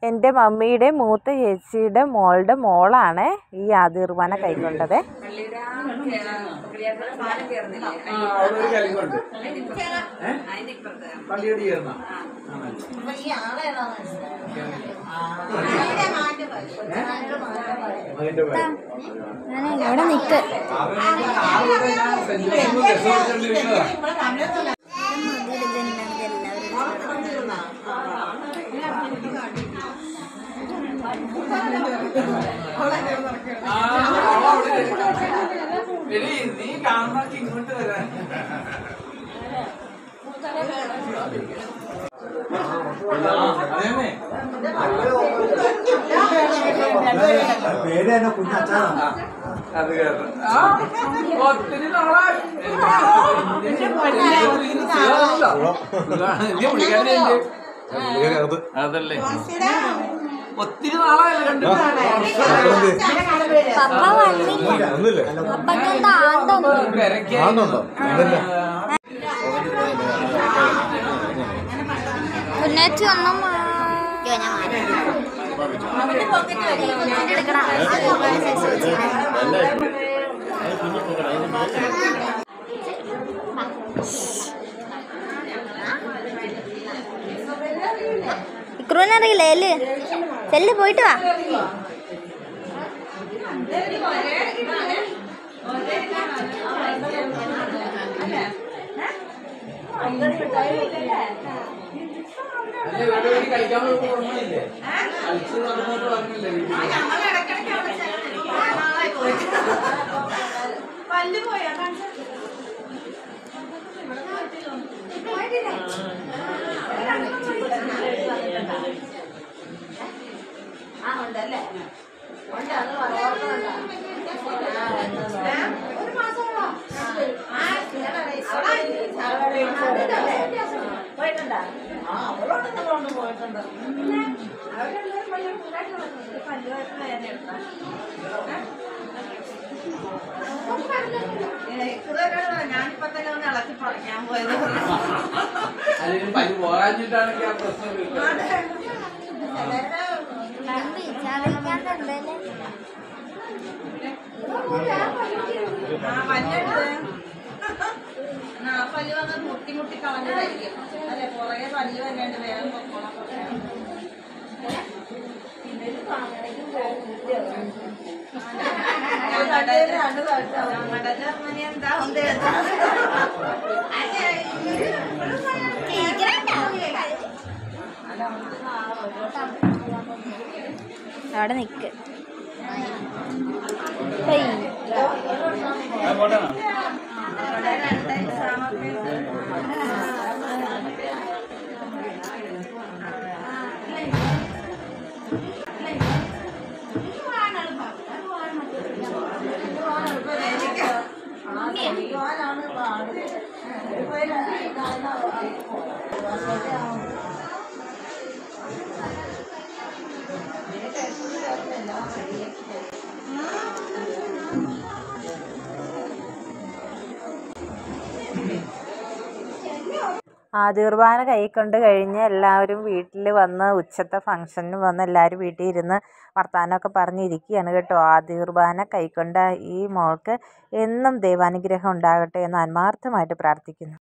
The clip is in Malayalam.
എൻ്റെ മമ്മിയുടെ മൂത്ത ചേച്ചിയുടെ മോളുടെ മോളാണ് ഈ ആദിർവാന കൈക്കൊണ്ടത് അവിടെ ഒരു കലിങ്ങുണ്ട് പള്ളിയോട് ചേർന്ന മകന്റെ പേര് ഇവിടെ നിക്ക് നീ കാണുന്നൊക്കെ ഇങ്ങോട്ട് വരാൻ അതേമേ പേര് തന്നെ കുഞ്ഞച്ചാറാണ് അത് കേട്ടോ ആ ഒത്തിരി നാളായി അതല്ലേ ഒത്തിരി നാളായല്ലോ കണ്ടിട്ട് പപ്പ വന്നില്ല ഒന്നുമില്ലേ പപ്പക്ക് എന്താ ആണ്ടോ ആണുണ്ടോ അതല്ല മുന്നേറ്റി ഒന്നും എടുക്കടാ ഇക്രൂനറിയില്ലേ എല്ല് ചെല്ല് പോയിട്ട് വാ അല്ല ഇവിടെ ഒരു കളിക്കാൻ പോയപ്പോ ഓർമ്മയില്ലേ കളിച്ച് നടന്നോട്ട് പറഞ്ഞില്ലേ വീട്ടിൽ അതിന് പല്ല് പോകാഞ്ഞിട്ടാണെങ്കിൽ ആ പ്രശ്നം കിട്ടുന്നത് പല്ല് വന്ന് മുട്ടി മുട്ടി കളഞ്ഞതായിരിക്കും അല്ലെ പുറകെ പല്ല് വല്ലാണ്ട് വേഗം പൊക്കോളാം അവിടെ നിക്ക് ഹേയ്. ആദിർവാന കൈക്കൊണ്ട് കഴിഞ്ഞ് എല്ലാവരും വീട്ടിൽ വന്ന് ഉച്ചത്തെ ഫംഗ്ഷന് വന്ന് എല്ലാവരും വീട്ടിൽ ഇരുന്ന് വർത്തമാനമൊക്കെ പറഞ്ഞിരിക്കുകയാണ് കേട്ടോ ആദിർവാന കൈക്കൊണ്ട ഈ മോൾക്ക് എന്നും ദൈവാനുഗ്രഹം ഉണ്ടാകട്ടെ എന്ന് ആത്മാർത്ഥമായിട്ട് പ്രാർത്ഥിക്കുന്നു